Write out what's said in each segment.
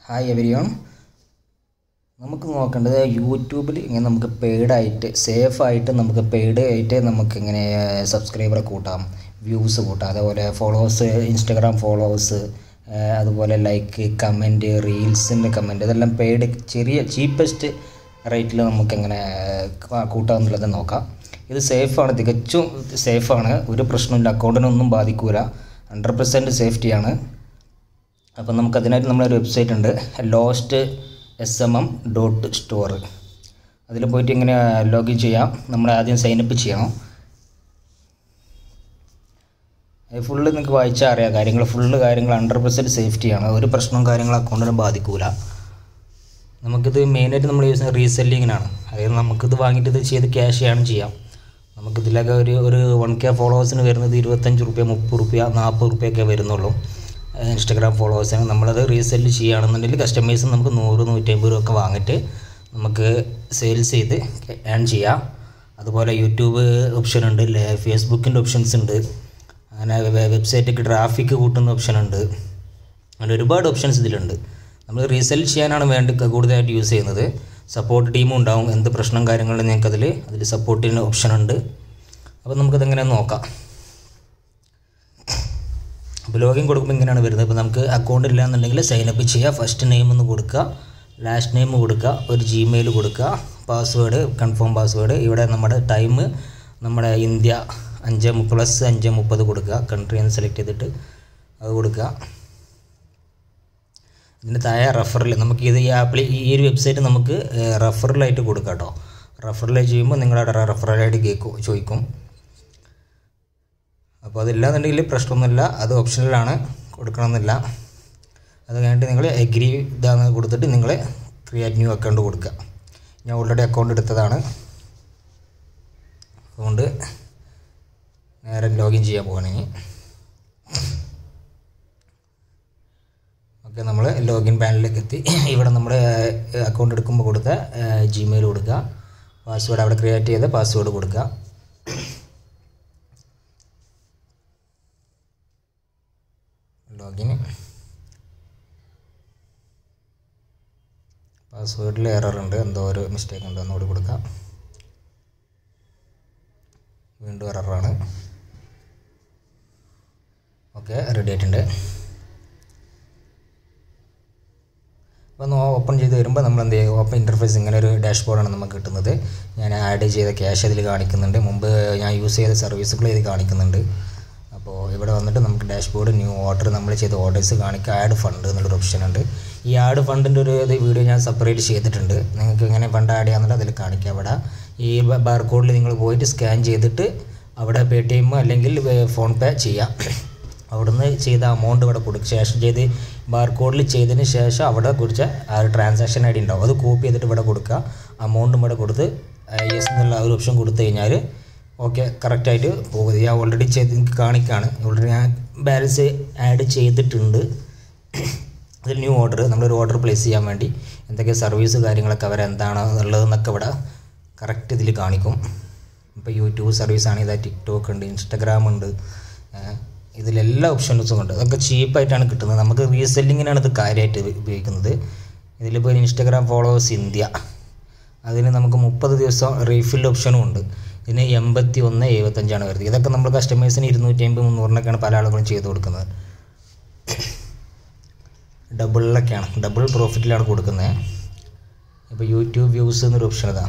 Hi എവരിയോൺ നമുക്ക് നോക്കേണ്ടത് യൂട്യൂബിൽ ഇങ്ങനെ നമുക്ക് പെയ്ഡായിട്ട് സേഫായിട്ട് നമുക്ക് പെയ്ഡ് ആയിട്ട് നമുക്ക് ഇങ്ങനെ സബ്സ്ക്രൈബറെ കൂട്ടാം വ്യൂസ് കൂട്ടാം അതേപോലെ ഫോളോവേഴ്സ് ഇൻസ്റ്റഗ്രാം ഫോളോവേഴ്സ് അതുപോലെ ലൈക്ക് കമൻറ്റ് റീൽസിൻ്റെ കമൻറ്റ് ഇതെല്ലാം പെയ്ഡ് ചെറിയ ചീപ്പസ്റ്റ് റേറ്റിൽ നമുക്ക് എങ്ങനെ കൂട്ടാമെന്നുള്ളത് നോക്കാം ഇത് സേഫാണ് തികച്ചും സേഫാണ് ഒരു പ്രശ്നമില്ല അക്കൗണ്ടിനൊന്നും ബാധിക്കൂല ഹൺഡ്രഡ് പെർസെൻറ്റ് സേഫ്റ്റിയാണ് അപ്പം നമുക്ക് അതിനായിട്ട് നമ്മളൊരു വെബ്സൈറ്റ് ഉണ്ട് lost S M M dot store അതിൽ പോയിട്ട് ഇങ്ങനെ ലോഗിൻ ചെയ്യാം നമ്മൾ ആദ്യം സൈനപ്പ് ചെയ്യണം ഫുള്ള് നിങ്ങൾക്ക് വായിച്ചാൽ അറിയാം കാര്യങ്ങൾ ഫുള്ള് കാര്യങ്ങൾ ഹൺഡ്രഡ് പെർസെൻറ്റ് സേഫ്റ്റിയാണ് ഒരു പ്രശ്നവും കാര്യങ്ങളും അക്കൗണ്ടിന് ബാധിക്കൂല നമുക്കിത് മെയിനായിട്ട് നമ്മൾ യൂസ് ചെയ്യുന്നത് റീസെല്ലിങ്ങിനാണ് അതായത് നമുക്കിത് വാങ്ങിയിട്ട് ഇത് ചെയ്ത് ക്യാഷ് ചെയ്യാണ് ചെയ്യാം നമുക്കിതിലൊക്കെ ഒരു ഒരു വൺ കെ ഫോളോവേഴ്സിന് വരുന്നത് ഇരുപത്തഞ്ച് റുപ്യ മുപ്പത് റുപ്യ നാൽപ്പത് റുപ്യൊക്കെ വരുന്നുള്ളൂ ഇൻസ്റ്റഗ്രാം ഫോളോവേഴ്സിന് നമ്മളത് റീസെല് ചെയ്യുകയാണെന്നുണ്ടെങ്കിൽ കസ്റ്റമേഴ്സ് നമുക്ക് നൂറ് നൂറ്റമ്പത് രൂപ ഒക്കെ വാങ്ങിയിട്ട് നമുക്ക് സെയിൽസ് ചെയ്ത് ഏൺ ചെയ്യാം അതുപോലെ യൂട്യൂബ് ഓപ്ഷൻ ഉണ്ട് ഫേസ്ബുക്കിൻ്റെ ഓപ്ഷൻസ് ഉണ്ട് അങ്ങനെ വെബ്സൈറ്റിലേക്ക് ട്രാഫിക് കൂട്ടുന്ന ഓപ്ഷൻ ഉണ്ട് അങ്ങനെ ഒരുപാട് ഓപ്ഷൻസ് ഇതിലുണ്ട് നമ്മൾ റീസെൽ ചെയ്യാനാണ് വേണ്ടി കൂടുതലായിട്ട് യൂസ് ചെയ്യുന്നത് സപ്പോർട്ട് ടീമും ഉണ്ടാവും എന്ത് പ്രശ്നം കാര്യങ്ങളും നിങ്ങൾക്ക് അതിൽ അതിൽ സപ്പോർട്ടിന് ഓപ്ഷൻ ഉണ്ട് അപ്പോൾ നമുക്കതെങ്ങനെ നോക്കാം അപ്പോൾ ലോഗിൻ കൊടുക്കുമ്പോൾ ഇങ്ങനെയാണ് വരുന്നത് ഇപ്പോൾ നമുക്ക് അക്കൗണ്ട് ഇല്ല എന്നുണ്ടെങ്കിൽ സൈനപ്പ് ചെയ്യുക ഫസ്റ്റ് നെയിം ഒന്ന് കൊടുക്കുക ലാസ്റ്റ് നെയിം കൊടുക്കുക ഒരു ജിമെയിൽ കൊടുക്കുക പാസ്വേഡ് കൺഫേം പാസ്വേഡ് ഇവിടെ നമ്മുടെ ടൈം നമ്മുടെ ഇന്ത്യ അഞ്ച് പ്ലസ് അഞ്ച് മുപ്പത് കൊടുക്കുക കൺട്രി എന്ന് സെലക്ട് ചെയ്തിട്ട് അത് കൊടുക്കുക ഇതിന് താഴെ റെഫറൽ നമുക്ക് ഇത് ഈ ആപ്പിൽ ഈ ഒരു വെബ്സൈറ്റ് നമുക്ക് റെഫറലായിട്ട് കൊടുക്കാം കേട്ടോ റെഫറൽ ചെയ്യുമ്പോൾ നിങ്ങളുടെ റെഫറൽ ഐ ഡി കേൾക്കും ചോദിക്കും അപ്പോൾ അതില്ലാന്നുണ്ടെങ്കിൽ പ്രശ്നമൊന്നുമില്ല അത് ഓപ്ഷനിലാണ് കൊടുക്കണമെന്നില്ല അത് കഴിഞ്ഞിട്ട് നിങ്ങൾ എഗ്രി ഇതാന്ന് കൊടുത്തിട്ട് നിങ്ങൾ ക്രിയേറ്റ് ന്യൂ അക്കൗണ്ട് കൊടുക്കുക ഞാൻ ഓൾറെഡി അക്കൗണ്ട് എടുത്തതാണ് അതുകൊണ്ട് നേരെ ലോഗിൻ ചെയ്യാൻ പോകണമെങ്കിൽ ഓക്കെ നമ്മൾ ലോഗിൻ പാനലിലേക്ക് എത്തി ഇവിടെ നമ്മൾ അക്കൗണ്ട് എടുക്കുമ്പോൾ കൊടുത്ത ജിമെയിൽ കൊടുക്കുക പാസ്വേഡ് അവിടെ ക്രിയേറ്റ് ചെയ്ത പാസ്വേഡ് കൊടുക്കുക ലോഗിൻ പാസ്വേഡിൽ എറർ ഉണ്ട് എന്തോ ഒരു മിസ്റ്റേക്ക് ഉണ്ട് ഒന്നുകൂടി കൊടുക്കാം വീണ്ടും എററാണ് ഓക്കെ റെഡി ആയിട്ടുണ്ട് അപ്പോൾ ഒന്ന് ഓപ്പൺ ചെയ്ത് വരുമ്പോൾ നമ്മൾ എന്ത് ചെയ്യും ഓപ്പൺ ഇൻ്റർഫേസ് ഇങ്ങനെ ഒരു ഡാഷ്ബോർഡാണ് നമുക്ക് കിട്ടുന്നത് ഞാൻ ആഡ് ചെയ്ത ക്യാഷ് അതിൽ കാണിക്കുന്നുണ്ട് മുമ്പ് ഞാൻ യൂസ് ചെയ്ത സർവീസുകൾ ഇത് കാണിക്കുന്നുണ്ട് അപ്പോൾ ഇവിടെ വന്നിട്ട് നമുക്ക് ഡാഷ്ബോർഡ് ന്യൂ ഓർഡർ നമ്മൾ ചെയ്ത ഓർഡേഴ്സ് കാണിക്കുക ആഡ് ഫണ്ട് എന്നുള്ളൊരു ഓപ്ഷൻ ഉണ്ട് ഈ ആഡ് ഫണ്ടിൻ്റെ ഒരു ഇത് വീഡിയോ ഞാൻ സെപ്പറേറ്റ് ചെയ്തിട്ടുണ്ട് നിങ്ങൾക്ക് എങ്ങനെ ഫണ്ട് ആഡ് ചെയ്യാമെന്നുള്ളത് അതിൽ കാണിക്കുക അവിടെ ഈ ബാർകോഡിൽ നിങ്ങൾ പോയിട്ട് സ്കാൻ ചെയ്തിട്ട് അവിടെ പേ ടി എം അല്ലെങ്കിൽ ഫോൺ പേ ചെയ്യാം അവിടുന്ന് ചെയ്ത എമൗണ്ട് ഇവിടെ കൊടുക്കുക ശേഷം ചെയ്ത് ബാർകോഡിൽ ചെയ്തതിന് ശേഷം അവിടെ കുറിച്ച ആ ഒരു ട്രാൻസാക്ഷൻ ഐ ഡി ഉണ്ടാവും അത് കോപ്പി ചെയ്തിട്ട് ഇവിടെ കൊടുക്കുക എമൗണ്ടും ഇവിടെ കൊടുത്ത് യെസ് എന്നുള്ള ഒരു ഓപ്ഷൻ കൊടുത്തു കഴിഞ്ഞാൽ ഓക്കെ കറക്റ്റായിട്ട് പോകുന്നത് ഞാൻ ഓൾറെഡി ചെയ്ത് നിങ്ങൾക്ക് കാണിക്കുകയാണ് ഓൾറെഡി ഞാൻ ബാലൻസ് ആഡ് ചെയ്തിട്ടുണ്ട് അതിൽ ന്യൂ ഓർഡർ നമ്മളൊരു ഓർഡർ പ്ലേസ് ചെയ്യാൻ വേണ്ടി എന്തൊക്കെ സർവീസ് കാര്യങ്ങളൊക്കെ അവരെന്താണ് ഉള്ളതെന്നൊക്കെ ഇവിടെ കറക്റ്റ് ഇതിൽ കാണിക്കും ഇപ്പോൾ യൂട്യൂബ് സർവീസ് ആണെങ്കിൽ ഇതാ ടിക്ടോക്ക് ഉണ്ട് ഇൻസ്റ്റഗ്രാം ഉണ്ട് ഇതിലെല്ലാ ഓപ്ഷൻസും ഉണ്ട് അതൊക്കെ ചീപ്പായിട്ടാണ് കിട്ടുന്നത് നമുക്ക് റീസെല്ലിങ്ങിനാണ് ഇത് കാര്യമായിട്ട് ഉപയോഗിക്കുന്നത് ഇതിലിപ്പോൾ ഇൻസ്റ്റഗ്രാം ഫോളോവേഴ്സ് ഇന്ത്യ അതിന് നമുക്ക് മുപ്പത് ദിവസം റീഫിൽ ഓപ്ഷനും ഉണ്ട് ഇതിന് എൺപത്തി ഒന്ന് എഴുപത്തഞ്ചാണ് വരുന്നത് ഇതൊക്കെ നമ്മൾ കസ്റ്റമേഴ്സിന് ഇരുന്നൂറ്റി അമ്പത് മുന്നൂറിനൊക്കെയാണ് പല ആളുകളും ചെയ്ത് കൊടുക്കുന്നത് ഡബിളിലൊക്കെയാണ് ഡബിൾ പ്രോഫിറ്റിലാണ് കൊടുക്കുന്നത് ഇപ്പോൾ യൂട്യൂബ് വ്യൂസ് എന്നൊരു ഓപ്ഷൻ ഇതാ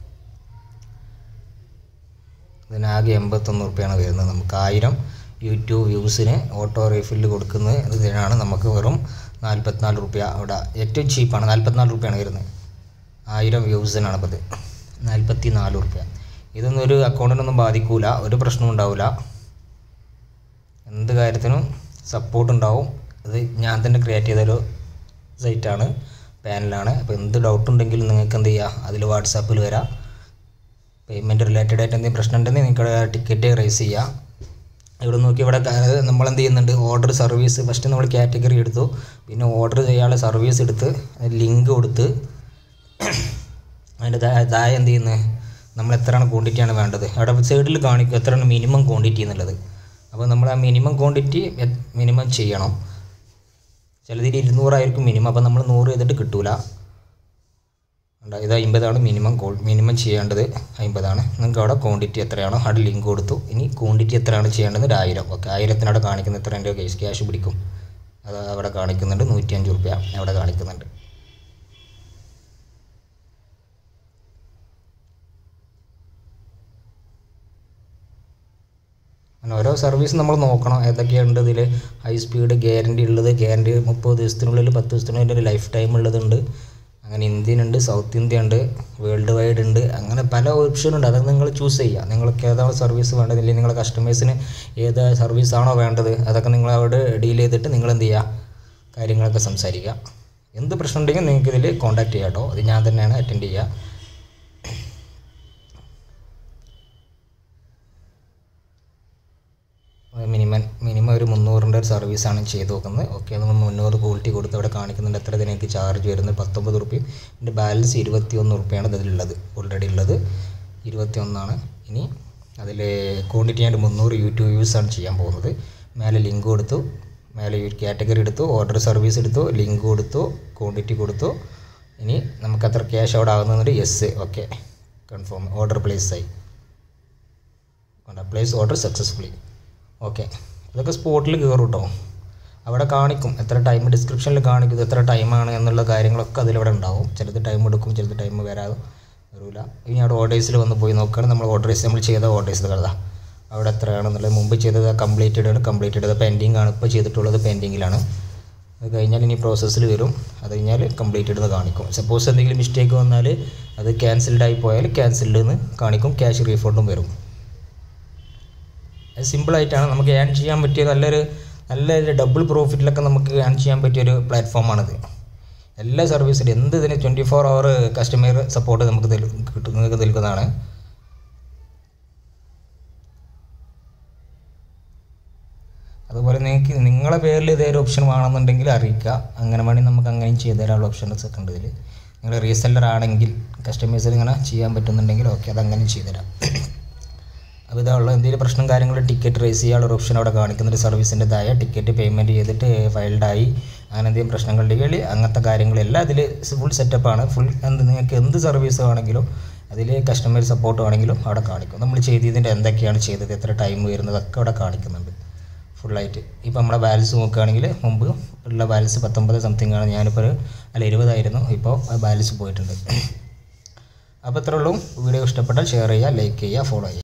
ഇതിനാകെ എൺപത്തൊന്ന് റുപ്യാണ് വരുന്നത് നമുക്ക് ആയിരം യൂട്യൂബ് വ്യൂസിന് ഓട്ടോ റീഫില്ല് കൊടുക്കുന്നത് ഇതിനാണ് നമുക്ക് വെറും നാൽപ്പത്തിനാല് റുപ്യ അവിടെ ഏറ്റവും ചീപ്പാണ് നാൽപ്പത്തിനാല് റുപ്യാണ് വരുന്നത് ആയിരം വ്യൂസിനാണ് അപ്പോൾ ഇത് നാൽപ്പത്തി നാല് റുപ്യ ഇതൊന്നും ഒരു അക്കൗണ്ടിനൊന്നും ബാധിക്കൂല ഒരു പ്രശ്നവും ഉണ്ടാവില്ല എന്ത് കാര്യത്തിനും സപ്പോർട്ട് ഉണ്ടാവും ഇത് ഞാൻ തന്നെ ക്രിയേറ്റ് ചെയ്തൊരു സൈറ്റാണ് പാനലാണ് അപ്പോൾ എന്ത് ഡൗട്ട് ഉണ്ടെങ്കിലും നിങ്ങൾക്ക് എന്ത് ചെയ്യുക അതിൽ വാട്സാപ്പിൽ വരാം പേയ്മെൻറ്റ് റിലേറ്റഡ് ആയിട്ട് എന്തെങ്കിലും പ്രശ്നം ഉണ്ടെങ്കിൽ നിങ്ങൾക്ക് ടിക്കറ്റ് റൈസ് ചെയ്യാം ഇവിടെ നോക്കി ഇവിടെ നമ്മൾ എന്ത് ചെയ്യുന്നുണ്ട് ഓർഡർ സർവീസ് ഫസ്റ്റ് നമ്മൾ കാറ്റഗറി എടുത്തു പിന്നെ ഓർഡർ ചെയ്യാനുള്ള സർവീസ് എടുത്ത് ലിങ്ക് കൊടുത്ത് അതിൻ്റെ താഴെ എന്ത് ചെയ്യുന്നത് നമ്മൾ എത്രയാണ് ക്വാണ്ടിറ്റിയാണ് വേണ്ടത് അവിടെ സൈഡിൽ കാണിക്കും എത്രയാണ് മിനിമം ക്വാണ്ടിറ്റി എന്നുള്ളത് അപ്പോൾ നമ്മൾ ആ മിനിമം ക്വാണ്ടിറ്റി മിനിമം ചെയ്യണം ചിലതിൽ ഇരുന്നൂറായിരിക്കും മിനിമം അപ്പോൾ നമ്മൾ നൂറ് ചെയ്തിട്ട് കിട്ടൂല ഉണ്ട്. ഇത് അമ്പതാണ് മിനിമം കോൾ മിനിമം ചെയ്യേണ്ടത് അമ്പതാണ് നിങ്ങൾക്ക് അവിടെ ക്വാണ്ടിറ്റി എത്രയാണോ അവിടെ ലിങ്ക് കൊടുത്തു ഇനി ക്വാണ്ടിറ്റി എത്രയാണ് ചെയ്യേണ്ടത് ഒരു ആയിരം ഓക്കെ ആയിരത്തിനവിടെ കാണിക്കുന്ന എത്ര എൻ്റെ കേസ് ക്യാഷ് പിടിക്കും അത് അവിടെ കാണിക്കുന്നുണ്ട് നൂറ്റി അഞ്ച് റുപ്യ അവിടെ കാണിക്കുന്നുണ്ട് അങ്ങനെ ഓരോ സർവീസ് നമ്മൾ നോക്കണം ഏതൊക്കെയുണ്ട് ഇതിൽ ഹൈ സ്പീഡ് ഗ്യാരണ്ടി ഉള്ളത് ഗ്യാരണ്ടി മുപ്പത് ദിവസത്തിനുള്ളിൽ പത്ത് ദിവസത്തിനുള്ളിൽ ഒരു ലൈഫ് ടൈം ഉള്ളതുണ്ട് അങ്ങനെ ഇന്ത്യൻ ഉണ്ട് സൗത്ത് ഇന്ത്യ ഉണ്ട് വേൾഡ് വൈഡ് ഉണ്ട് അങ്ങനെ പല ഓപ്ഷൻ ഉണ്ട് അതൊക്കെ നിങ്ങൾ ചൂസ് ചെയ്യുക നിങ്ങൾക്ക് ഏതാണ് സർവീസ് വേണ്ടത് ഇല്ലെങ്കിൽ നിങ്ങളുടെ കസ്റ്റമേഴ്സിന് ഏത് സർവീസ് ആണോ വേണ്ടത് അതൊക്കെ നിങ്ങൾ അവിടെ ഡീൽ ചെയ്തിട്ട് നിങ്ങൾ എന്ത് ചെയ്യുക കാര്യങ്ങളൊക്കെ സംസാരിക്കുക എന്ത് പ്രശ്നം ഉണ്ടെങ്കിൽ നിങ്ങൾക്ക് ഇതിൽ കോൺടാക്ട് ചെയ്യാം കേട്ടോ അത് ഞാൻ തന്നെയാണ് അറ്റൻഡ് ചെയ്യുക മിനിമം മിനിമം ഒരു മുന്നൂറിൻ്റെ ഒരു സർവീസാണ് ചെയ്ത് നോക്കുന്നത് ഓക്കെ നമ്മൾ മുന്നൂറ് ക്വാളിറ്റി കൊടുത്ത് അവിടെ കാണിക്കുന്നുണ്ട് എത്ര ഇതിന് എനിക്ക് ചാർജ് വരുന്നത് പത്തൊമ്പത് റുപ്യ എൻ്റെ ബാലൻസ് ഇരുപത്തി ഒന്ന് റുപ്യാണ് ഇതിലുള്ളത് ഓൾറെഡി ഉള്ളത് ഇരുപത്തി ഒന്നാണ് ഇനി അതിൽ ക്വാണ്ടിറ്റി ആയിട്ട് മുന്നൂറ് യൂട്യൂബ് വ്യൂസ് ആണ് ചെയ്യാൻ പോകുന്നത് മേലെ ലിങ്ക് കൊടുത്തു മേലെ ഒരു കാറ്റഗറി എടുത്തു ഓർഡർ സർവീസ് എടുത്തു ലിങ്ക് കൊടുത്തു ക്വാണ്ടിറ്റി കൊടുത്തു ഇനി നമുക്ക് അത്ര ക്യാഷ് അവിടെ ആകുന്നുണ്ട് yes okay confirm order place ആയി പ്ലേസ് ഓർഡർ സക്സസ്ഫുള്ളി ഓക്കെ അതൊക്കെ സ്പോട്ടിൽ കയറും കേട്ടോ അവിടെ കാണിക്കും എത്ര ടൈം ഡിസ്ക്രിപ്ഷനിൽ കാണിക്കും ഇത് എത്ര ടൈമാണ് എന്നുള്ള കാര്യങ്ങളൊക്കെ അതിലവിടെ ഉണ്ടാവും ചിലത് ടൈം എടുക്കും ചിലത് ടൈം വരാതെ വരില്ല ഇനി അവിടെ ഓർഡേഴ്സിൽ വന്ന് പോയി നോക്കുകയാണ് നമ്മൾ ഓർഡേഴ്സ് നമ്മൾ ചെയ്ത ഓർഡേഴ്സ് കഥ അവിടെ എത്രയാണെന്നുള്ളത് മുമ്പ് ചെയ്തത് കംപ്ലീറ്റഡ് ആണ് കംപ്ലീറ്റഡ് അത് പെൻഡിങ് ആണ് ഇപ്പോൾ ചെയ്തിട്ടുള്ളത് പെൻഡിങ്ങിലാണ് അത് കഴിഞ്ഞാൽ ഇനി പ്രോസസ്സിൽ വരും അത് കഴിഞ്ഞാൽ കംപ്ലീറ്റഡ് എന്ന് കാണിക്കും സപ്പോസ് എന്തെങ്കിലും മിസ്റ്റേക്ക് വന്നാൽ അത് ക്യാൻസൽഡ് ആയി പോയാൽ ക്യാൻസൽഡ് എന്ന് കാണിക്കും ക്യാഷ് റീഫണ്ടും വരും അത് സിമ്പിളായിട്ടാണ് നമുക്ക് ഏൺ ചെയ്യാൻ പറ്റിയ നല്ലൊരു നല്ലൊരു ഡബിൾ പ്രോഫിറ്റിലൊക്കെ നമുക്ക് ഏൺ ചെയ്യാൻ പറ്റിയൊരു പ്ലാറ്റ്ഫോമാണിത് എല്ലാ സർവീസിലും എന്ത് ഇതിന് twenty four hour customer support നമുക്ക് തരും- കിട്ടും നിങ്ങൾക്ക് നൽകുന്നതാണ് അതുപോലെ നിങ്ങൾക്ക് നിങ്ങളെ പേരിൽ ഇതേ ഓപ്ഷൻ വേണമെന്നുണ്ടെങ്കിൽ അറിയിക്കുക അങ്ങനെ വേണമെങ്കിൽ നമുക്ക് അങ്ങനെയും ചെയ്തു തരാനുള്ള ഓപ്ഷൻസ് ഒക്കെ ഉണ്ട് ഇതിൽ നിങ്ങൾ റീസെല്ലർ ആണെങ്കിൽ കസ്റ്റമേഴ്സിന് ഇങ്ങനെ ചെയ്യാൻ പറ്റുന്നുണ്ടെങ്കിൽ ഓക്കെ അത് അങ്ങനെ ചെയ്തു തരാം അപ്പോൾ ഇതാണുള്ള എന്തെങ്കിലും പ്രശ്നം കാര്യങ്ങൾ ടിക്കറ്റ് റേസ് ചെയ്യാനുള്ള ഒരു ഓപ്ഷൻ അവിടെ കാണിക്കുന്നുണ്ട് സർവീസിൻ്റെതായ ടിക്കറ്റ് പേയ്മെൻറ്റ് ചെയ്തിട്ട് ഫൈൽഡായി അങ്ങനെ എന്തെങ്കിലും പ്രശ്നങ്ങളുണ്ടെങ്കിൽ അങ്ങനത്തെ കാര്യങ്ങളെല്ലാം അതിൽ ഫുൾ സെറ്റപ്പാണ് ഫുൾ എന്ത് നിങ്ങൾക്ക് എന്ത് സർവീസ് ആണെങ്കിലും അതിൽ കസ്റ്റമർ സപ്പോർട്ട് ആണെങ്കിലും അവിടെ കാണിക്കും നമ്മൾ ചെയ്തതിൻ്റെ എന്തൊക്കെയാണ് ചെയ്തത് എത്ര ടൈം വരുന്നതൊക്കെ അവിടെ കാണിക്കുന്നുണ്ട് ഫുള്ളായിട്ട് ഇപ്പോൾ നമ്മുടെ ബാലൻസ് നോക്കുകയാണെങ്കിൽ മുമ്പ് ഉള്ള ബാലൻസ് പത്തൊമ്പത് സംതിങ് ആണ് ഞാനിപ്പോൾ ഒരു അല്ല ഇരുപതായിരുന്നു ഇപ്പോൾ ആ ബാലൻസ് പോയിട്ടുണ്ട് അപ്പോൾ ഇത്രേ ഉള്ളൂ വീഡിയോ ഇഷ്ടപ്പെട്ടാൽ ഷെയർ ചെയ്യുക ലൈക്ക് ചെയ്യുക ഫോളോ ചെയ്യുക